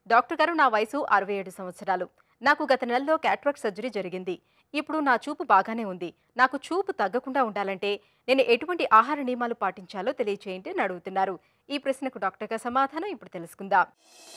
doctor గారు నా వయసు అరవై ఏడు సంవత్సరాలు నాకు గత నెలలో క్యాట్రాక్ట్ సర్జరీ జరిగింది ఇప్పుడు నా చూపు బాగానే ఉంది నాకు చూపు తగ్గకుండా ఉండాలంటే నేను ఎటువంటి ఆహార నియమాలు పాటించాలో తెలియచేయండి అని అడుగుతున్నారు ఈ ప్రశ్నకు డాక్టర్ గారి సమాధానం ఇప్పుడు తెలుసుకుందాం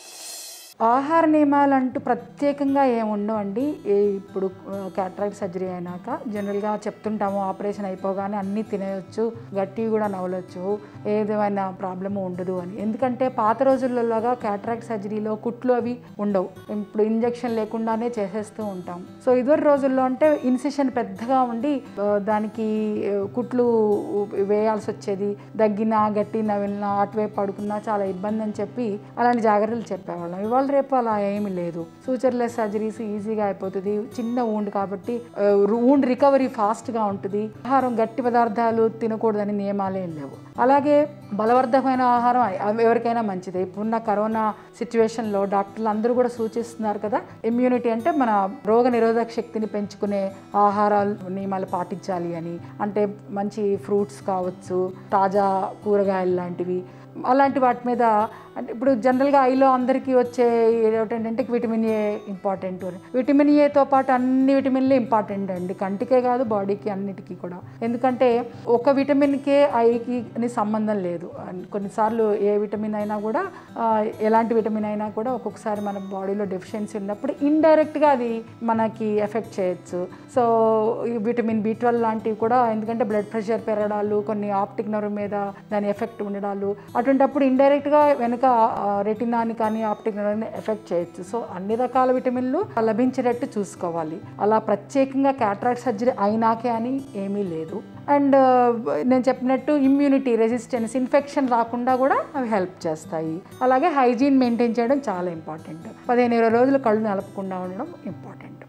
ఆహార నియమాలు అంటూ ప్రత్యేకంగా ఏమి ఉండవండి ఈ- ఇప్పుడు క్యాట్రాక్ట్ సర్జరీ అయినాక జనరల్గా చెప్తుంటాము ఆపరేషన్ అయిపోగానే అన్నీ తినేయొచ్చు గట్టివి కూడా నవలొచ్చు ఏదేమైనా ప్రాబ్లము ఉండదు అని ఎందుకంటే పాత రోజులలోగా క్యాట్రాక్ట్ సర్జరీలో కుట్లు అవి ఉండవు ఇప్పుడు ఇంజెక్షన్ లేకుండానే చేసేస్తూ ఉంటాం సో ఇదివరి రోజుల్లో అంటే ఇన్సిషన్ పెద్దగా ఉండి ఆ, దానికి ఆ, కుట్లు వేయాల్సి వచ్చేది దగ్గినా గట్టి నవిలినా అటువైపు పడుకున్నా చాలా ఇబ్బంది అని చెప్పి అలాంటి జాగ్రత్తలు చెప్పేవాళ్ళం ఇవాళ రేపు అలా ఏమీ లేదు సూచర్లెస్ సర్జరీస్ ఈజీగా అయిపోతుంది చిన్న ఊండ్ కాబట్టి ఊండ్ రికవరీ ఫాస్ట్గా ఉంటుంది ఆహారం గట్టి పదార్థాలు తినకూడదని నియమాలు ఏం లేవు అలాగే బలవర్ధకమైన ఆహారం అవి ఎవరికైనా మంచిదే ఇప్పుడున్న కరోనా సిచ్యువేషన్లో డాక్టర్లు అందరూ కూడా సూచిస్తున్నారు కదా ఇమ్యూనిటీ అంటే మన రోగ నిరోధక శక్తిని పెంచుకునే ఆహారాలు నియమాలు పాటించాలి అని అంటే మంచి ఫ్రూట్స్ కావచ్చు తాజా కూరగాయలు లాంటివి అలాంటి వాటి మీద అంటే ఇప్పుడు జనరల్గా ఐలో అందరికీ వచ్చే ఏమిటంటే విటమిన్ ఏ ఇంపార్టెంట్ అని విటమిన్ ఏతో పాటు అన్ని విటమిన్లు ఇంపార్టెంట్ అండి కంటికే కాదు బాడీకి అన్నిటికీ కూడా ఎందుకంటే ఒక విటమిన్కే ఐకి అని సంబంధం లేదు అండ్ కొన్నిసార్లు ఏ విటమిన్ అయినా కూడా ఆ, ఎలాంటి విటమిన్ అయినా కూడా ఒక్కొక్కసారి మన బాడీలో డెఫిషియన్సీ ఉన్నప్పుడు ఇండైరెక్ట్గా అది మనకి ఎఫెక్ట్ చేయొచ్చు సో ఈ విటమిన్ బి ట్వెల్వ్ లాంటివి కూడా ఎందుకంటే బ్లడ్ ప్రెషర్ పెరగడాలు కొన్ని ఆప్టిక్ నర్వ్ మీద దాని ఎఫెక్ట్ ఉండడాలు అటువంటప్పుడు ఇండైరెక్ట్గా వెనుక రెటినాని కానీ ఆప్టిక్ నర్వ్ని ఎఫెక్ట్ చేయొచ్చు సో అన్ని రకాల విటమిన్లు లభించేటట్టు చూసుకోవాలి అలా ప్రత్యేకంగా క్యాట్రాక్ట్ సర్జరీ అయినాకే అని ఏమీ లేదు అండ్ నేను చెప్పినట్టు ఇమ్యూనిటీ రెసిస్టెన్స్ ఇన్ఫెక్షన్ రాకుండా కూడా అవి హెల్ప్ చేస్తాయి అలాగే హైజీన్ మెయింటైన్ చేయడం చాలా ఇంపార్టెంట్ పదిహేను ఇరవై రోజులు కళ్ళు నలపకుండా ఉండడం ఇంపార్టెంట్